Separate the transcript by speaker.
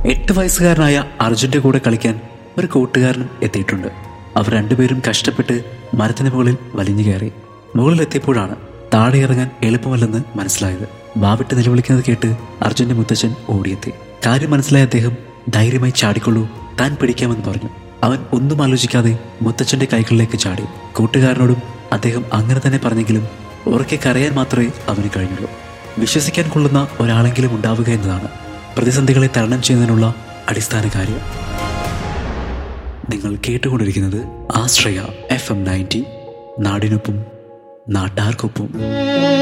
Speaker 1: എട്ട് വയസ്സുകാരനായ അർജുന്റെ കൂടെ കളിക്കാൻ ഒരു കൂട്ടുകാരനും എത്തിയിട്ടുണ്ട് അവർ രണ്ടുപേരും കഷ്ടപ്പെട്ട് മരത്തിന് മുകളിൽ വലിഞ്ഞു കയറി മുകളിലെത്തിയപ്പോഴാണ് താഴെ ഇറങ്ങാൻ എളുപ്പമല്ലെന്ന് മനസ്സിലായത് വാവിട്ട് നിലവിളിക്കുന്നത് കേട്ട് അർജുന്റെ മുത്തച്ഛൻ ഓടിയെത്തി കാര്യം മനസ്സിലായ അദ്ദേഹം ധൈര്യമായി ചാടിക്കൊള്ളൂ താൻ പിടിക്കാമെന്ന് പറഞ്ഞു അവൻ ഒന്നും ആലോചിക്കാതെ മുത്തച്ഛന്റെ കൈകളിലേക്ക് ചാടി കൂട്ടുകാരനോടും അദ്ദേഹം അങ്ങനെ തന്നെ പറഞ്ഞെങ്കിലും ഉറക്കെ കരയാൻ മാത്രമേ അവന് കഴിഞ്ഞുള്ളൂ വിശ്വസിക്കാൻ കൊള്ളുന്ന ഒരാളെങ്കിലും ഉണ്ടാവുക എന്നതാണ് പ്രതിസന്ധികളെ തരണം ചെയ്യുന്നതിനുള്ള അടിസ്ഥാന കാര്യം നിങ്ങൾ കേട്ടുകൊണ്ടിരിക്കുന്നത് ആശ്രയ എഫ് എം നയൻറ്റി നാടിനൊപ്പം നാട്ടാർക്കൊപ്പം